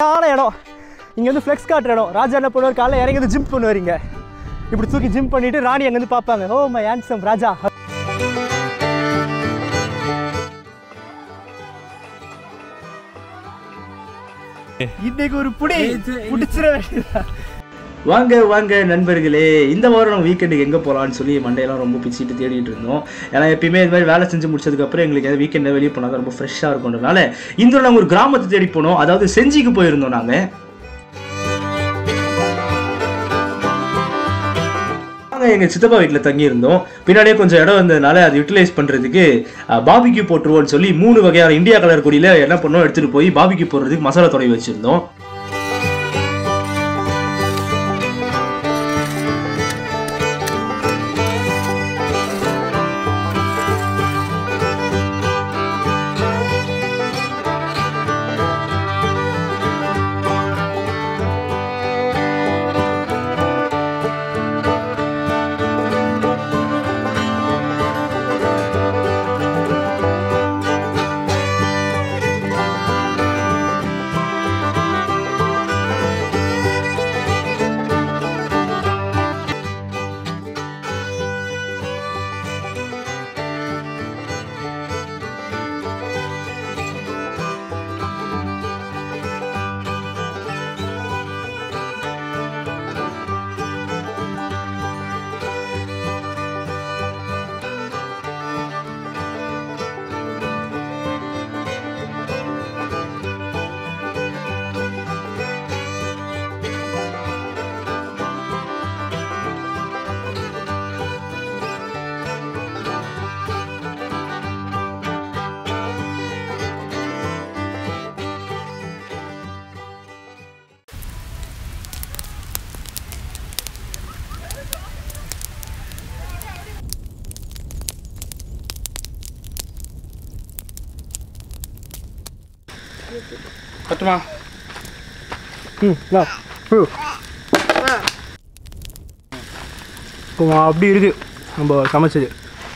கால இடம் இங்கே வந்து ஃப்ளெக்ஸ் காட்டுற இடம் ராஜா என்ன பண்ணுவார் காலைல இறங்கி வந்து ஜிம் பண்ணுவாருங்க இப்படி தூக்கி ஜிம் பண்ணிட்டு ராணி அங்கேருந்து பார்ப்பாங்க ஓ மை ஹேண்ட்ஸம் ராஜா இன்னைக்கு ஒரு புடி புடிச்சிட வேண்டியதா வாங்க வாங்க நண்பர்களே இந்த வாரம் நம்ம வீக்கெண்டுக்கு எங்கே போகலான்னு சொல்லி மண்டையெல்லாம் ரொம்ப பிச்சுட்டு தேடிட்டு இருந்தோம் ஏன்னா எப்பயுமே இது மாதிரி வேலை செஞ்சு முடிச்சதுக்கப்புறம் எங்களுக்கு எதாவது வீக்கெண்டில் வெளியே போனால் தான் ரொம்ப ஃப்ரெஷ்ஷாக இருக்கும்ன்றனால இந்த தடவை நாங்கள் ஒரு கிராமத்தை தேடி போனோம் அதாவது செஞ்சிக்கு போயிருந்தோம் நாங்கள் நாங்கள் எங்கள் சித்தப்பா வீட்டில் தங்கியிருந்தோம் பின்னாடியே கொஞ்சம் இடம் வந்ததுனால அதை யூட்டிலைஸ் பண்ணுறதுக்கு பாபிக்கு போட்டுருவோம்னு சொல்லி மூணு வகையான இந்தியா கலர் கொடியில் என்ன பண்ணோம் எடுத்துகிட்டு போய் பாபிக்கு போடுறதுக்கு மசாலா தொடங்கி வச்சுருந்தோம் கட்டுமா ம் வா ம். இப்போ அப்படி இருக்கு நம்ம சமைச்சது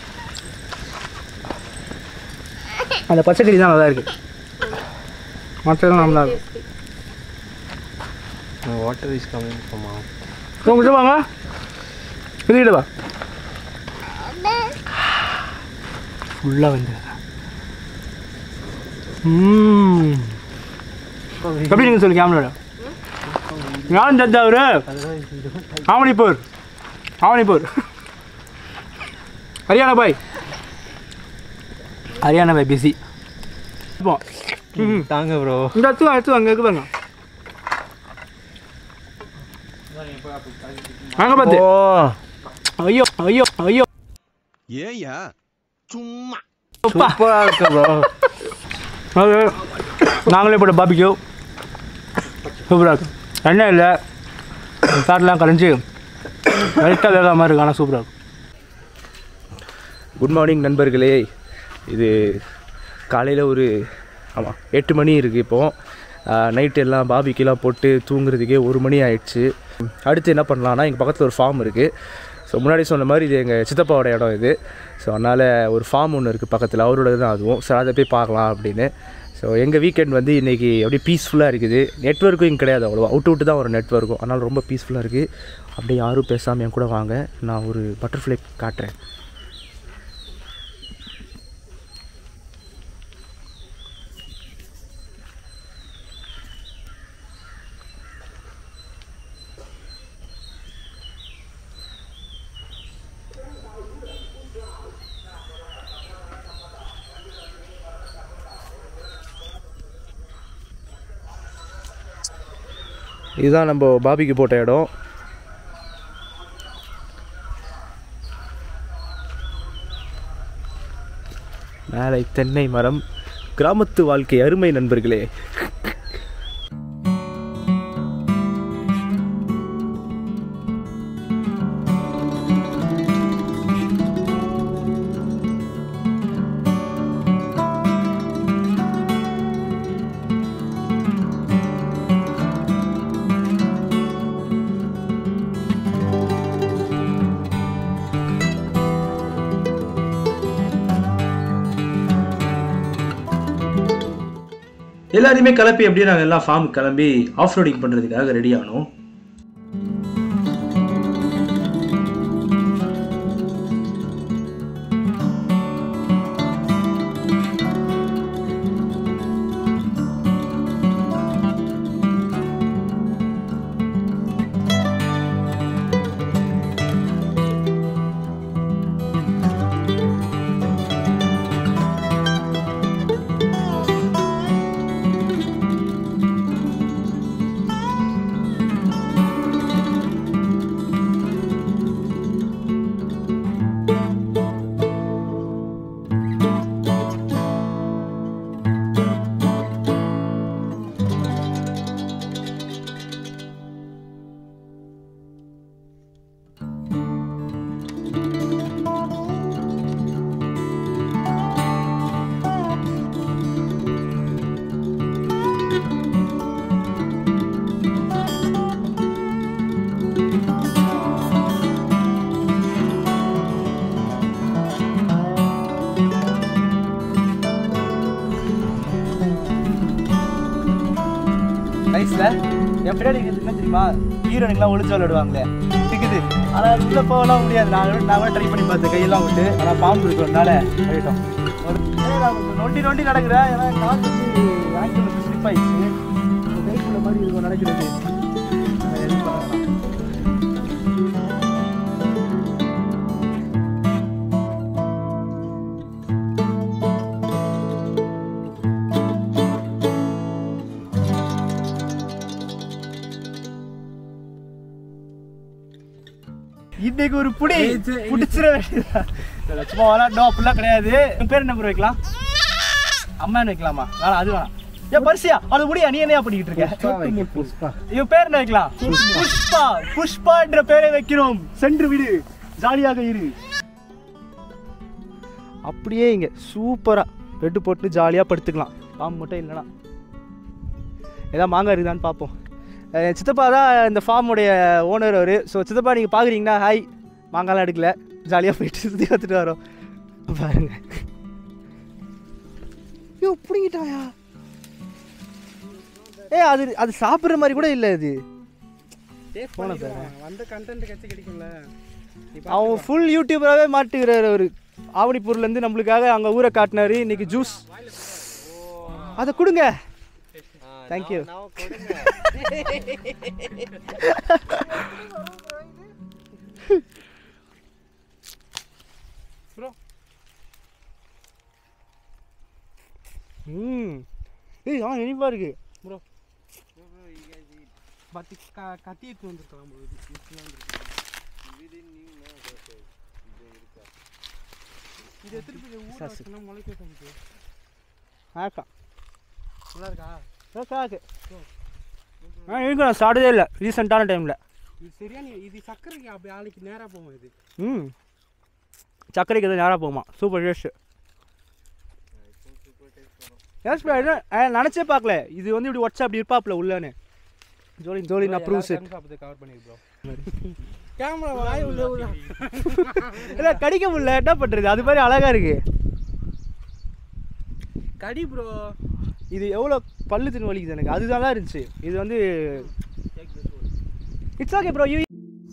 அந்த பச்சைக்கறி தான் நல்லா இருக்கு மற்றதெல்லாம் நல்லா இருக்கு வாட்டர் இஸ் கமிங் ஃப்ரம் உங்கள்கிட்ட வாங்க இதுக்கிட்ட வா ஃபுல்லாக வந்து ம் எப்படி நீங்கள் சொல்லு கேமரா யாரும் ஜட்ஜ் அவரு ஆவணிப்பூர் ஆவணிப்பூர் ஹரியானா பாய் ஹரியானா பாய் பிஸி இப்போ ம் தாங்க ப்ரோ இந்த எடுத்து எடுத்து அங்கே இருக்கு பாருங்க வாங்க பார்த்து ஐயோ ஐயோ ஐயோ ஏயா சும்மா அப்பா. சூப்பராக இருக்கு ப்ரோ அது நாங்களே போட்ட பாபிக்யூ சூப்பராக இருக்கும் எண்ணெய் இல்லை காட்டெலாம் கரைஞ்சி லைட்டாக வேகாம மாதிரி இருக்கு ஆனால் சூப்பராக இருக்கும் குட் மார்னிங் நண்பர்களே இது காலையில் ஒரு ஆமாம் எட்டு மணி இருக்குது இப்போது நைட்டு எல்லாம் பாபிக்கெல்லாம் போட்டு தூங்குறதுக்கே ஒரு மணி ஆயிடுச்சு அடுத்து என்ன பண்ணலான்னா எங்கள் பக்கத்தில் ஒரு ஃபார்ம் இருக்குது ஸோ முன்னாடி சொன்ன மாதிரி இது எங்கள் சித்தப்பாவோட இடம் இது ஸோ அதனால் ஒரு ஃபார்ம் ஒன்று இருக்குது பக்கத்தில் அவரோட தான் அதுவும் ஸோ அதை போய் பார்க்கலாம் அப்படின்னு ஸோ எங்கள் வீக்கெண்ட் வந்து இன்றைக்கி அப்படியே பீஸ்ஃபுல்லாக இருக்குது நெட்ஒர்க்கும் இங்கே கிடையாது அவ்வளோவா அவுட் அவுட்டு தான் ஒரு நெட்ஒர்க்கும் அதனால் ரொம்ப பீஸ்ஃபுல்லாக இருக்குது அப்படியே யாரும் பேசாமல் என் கூட வாங்க நான் ஒரு பட்டர்ஃப்ளை காட்டுறேன் இதுதான் நம்ம பாபிக்கு போட்ட இடம் மேலே தென்னை மரம் கிராமத்து வாழ்க்கை அருமை நண்பர்களே எல்லாரையுமே கிளப்பி அப்படியே நாங்கள் எல்லாம் ஃபார்ம் கிளம்பி ஆஃப் ரோடிங் பண்ணுறதுக்காக ரெடி ஆனோம் நைஸ்ல என் பின்னாடி இருக்கிறது என்ன தெரியுமா ஹீரோனுக்குலாம் ஒளிச்சு விளையாடுவாங்களே இருக்குது ஆனால் அது உள்ள போகலாம் முடியாது நான் நான் கூட ட்ரை பண்ணி பார்த்தேன் கையெல்லாம் விட்டு ஆனால் பாம்பு இருக்கிறதுனால போயிட்டோம் ஒரு ஏன்னா நான் கொஞ்சம் நொண்டி நொண்டி நடக்கிறேன் ஏன்னா காசு வந்து ஆங்கிள் வந்து ஸ்லிப் ஆயிடுச்சு கைக்குள்ள மாதிரி இருக்கும் நடக்கிறது நான் எதுவும் பண்ண வேணாம். இன்னைக்கு ஒரு புடி புடிச்சிட வேண்டியதுதான் இல்ல, சும்மா விளாடணும் அப்படிலாம் கிடையாது உன் பேர் என்ன பேர் வைக்கலாம் அம்மான்னு வைக்கலாமா வேணாம் அது வேணாம் ஏன் பரிசியா அது முடியா நீ என்னையா பண்ணிக்கிட்டு இருக்க இவன் பேர் என்ன வைக்கலாம் புஷ்பா புஷ்பான்ற பேரை வைக்கிறோம் சென்று விடு ஜாலியாக இரு அப்படியே இங்க சூப்பரா பெட்டு போட்டு ஜாலியா படுத்துக்கலாம் பாம்பு மட்டும் இல்லைனா ஏதாவது மாங்காய் இருக்குதான்னு பார்ப்போம் அஹ் என் சித்தப்பா தான் இந்த ஃபார்முடைய ஓனர் அவர் ஸோ சித்தப்பா நீங்கள் பார்க்குறீங்கன்னா ஹாய் மாங்காய்லாம் எடுக்கல ஜாலியாக போயிட்டு சுற்றி பார்த்துட்டு வரோம் பாருங்க ஐயோ பிடிங்கிட்டாயா ஏ அது அது சாப்பிட்ற மாதிரி கூட இல்லை இது போன பாரு வந்த கண்டென்ட் கட்சி கிடைக்கும்ல அவன் ஃபுல் யூடியூபராகவே மாட்டுகிறார் அவர் ஆவணிப்பூர்லேருந்து நம்மளுக்காக அங்கே ஊரை காட்டினாரு இன்னைக்கு ஜூஸ் அதை கொடுங்க தேங்க்யூ ம் ஏய் ஆ இனிப்பா இருக்கு பட் கத்தி எடுத்து வந்துருக்கலாம் போது இது எடுத்துட்டு போய் ஊற சாசு. வச்சோம்னா முளைக்க தோணுது ஆக்கா நல்லா இருக்கா காக்கு ஆ இருக்கு நான் சாப்பிட்டதே இல்லை ரீசெண்டான டைமில் இது சரியா நீ இது சக்கரைக்கு அப்படி ஆளுக்கு நேரா போகும் இது ம் சர்க்கரைக்கு எதுவும் நேராக போகுமா சூப்பர் டேஸ்ட்டு எஸ் ப்ரோ என்ன நினச்சே பார்க்கல இது வந்து இப்படி ஒட்சா அப்படி இருப்பாப்ல உள்ளன்னு ஜோலி ஜோலி நான் ப்ரூவ்ஸ் கவர் பண்ணி ப்ரோ கேமரா வாய் உள்ள உள்ள இல்லை கடிக்க முடியல என்ன பண்ணுறது அது மாதிரி அழகாக இருக்கு கடி ப்ரோ இது எவ்வளோ பல்லு தின்னு வலிக்குது எனக்கு அது நல்லா இருந்துச்சு இது வந்து it's okay bro you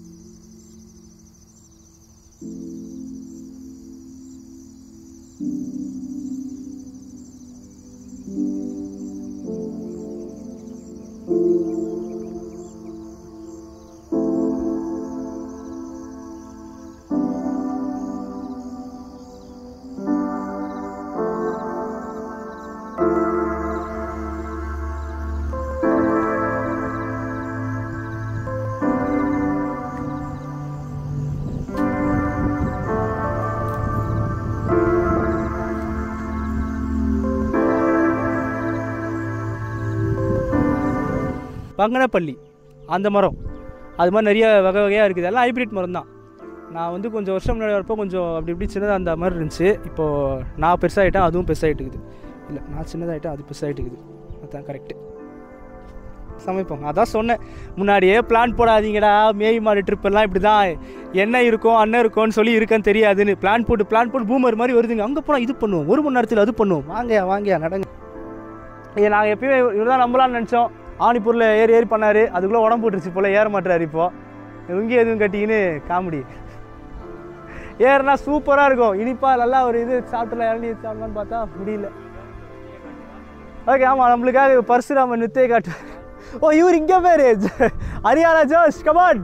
Banganapalli அந்த மரம் அது மாதிரி நிறைய வகை வகையாக இருக்குது எல்லாம் ஹைப்ரிட் மரம் தான் நான் வந்து கொஞ்சம் வருஷம் முன்னாடி வரப்போ கொஞ்சம் அப்படி இப்படி சின்னதாக அந்த மாதிரி இருந்துச்சு இப்போது நான் பெருசாகிட்டேன் அதுவும் பெருசாகிட்டுக்குது இல்லை நான் சின்னதாகிட்டேன் அது பெருசாகிட்டுக்குது அதுதான் கரெக்டு சமைப்போம் அதான் சொன்னேன் முன்னாடியே பிளான் போடாதீங்கடா மேய் மாடு ட்ரிப் எல்லாம் இப்படி தான் என்ன இருக்கும் அண்ணன் இருக்கும்னு சொல்லி இருக்கன்னு தெரியாதுன்னு பிளான் போட்டு பிளான் போட்டு பூமர் மாதிரி வருதுங்க அங்கே போனால் இது பண்ணுவோம் ஒரு மணி நேரத்தில் அது பண்ணுவோம் வாங்கயா வாங்கயா நடங்க இது நாங்கள் எப்பயுமே இவர் தான் நம்பலாம்னு நினச்சோம் ஆணிப்பூரில் ஏறி ஏறி பண்ணார் அதுக்குள்ளே உடம்பு போட்டுருச்சு போல் ஏற மாட்டுறாரு இப்போ இங்கே எதுவும் கட்டிக்கின்னு காமெடி ஏறுனா சூப்பராக இருக்கும் இனிப்பா நல்லா ஒரு இது சாப்பிட்டுல இறங்கி சாப்பிடலான்னு பார்த்தா முடியல ஓகே ஆமாம் நம்மளுக்காக பரசுராமன் நித்திய காட்டு ஓ இவர் இங்கே பேர் ஹரியானா ஜோஷ் கமான்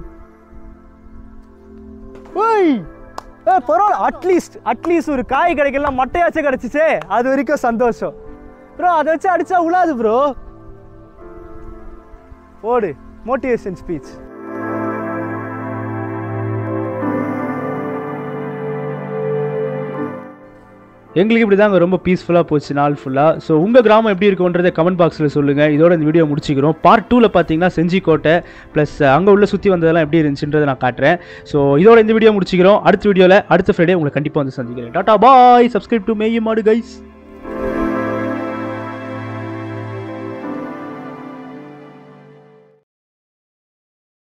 ஓய் ஏ பரவாயில்ல அட்லீஸ்ட் அட்லீஸ்ட் ஒரு காய் கிடைக்கலாம் மட்டையாச்சும் கிடச்சிச்சே அது வரைக்கும் சந்தோஷம் ப்ரோ அதை வச்சு அடிச்சா உழாது ப்ரோ ஓடு மோட்டிவேஷன் ஸ்பீச் எங்களுக்கு இப்படி தாங்க ரொம்ப பீஸ்ஃபுல்லாக போச்சு நாள் ஃபுல்லாக ஸோ உங்கள் கிராமம் எப்படி இருக்குன்றதை கமெண்ட் பாக்ஸில் சொல்லுங்கள் இதோட இந்த வீடியோ முடிச்சுக்கிறோம் பார்ட் டூவில் பார்த்தீங்கன்னா செஞ்சிக்கோட்டை ப்ளஸ் அங்கே உள்ள சுற்றி வந்ததெல்லாம் எப்படி இருந்துச்சுன்றதை நான் காட்டுறேன் ஸோ இதோட இந்த வீடியோ முடிச்சுக்கிறோம் அடுத்த வீடியோவில் அடுத்த ஃப்ரைடே உங்களை கண்டிப்பாக வந்து சந்திக்கிறேன் டாட்டா பாய் சப்ஸ்கிரைப் டு மேயும் மாடு கைஸ்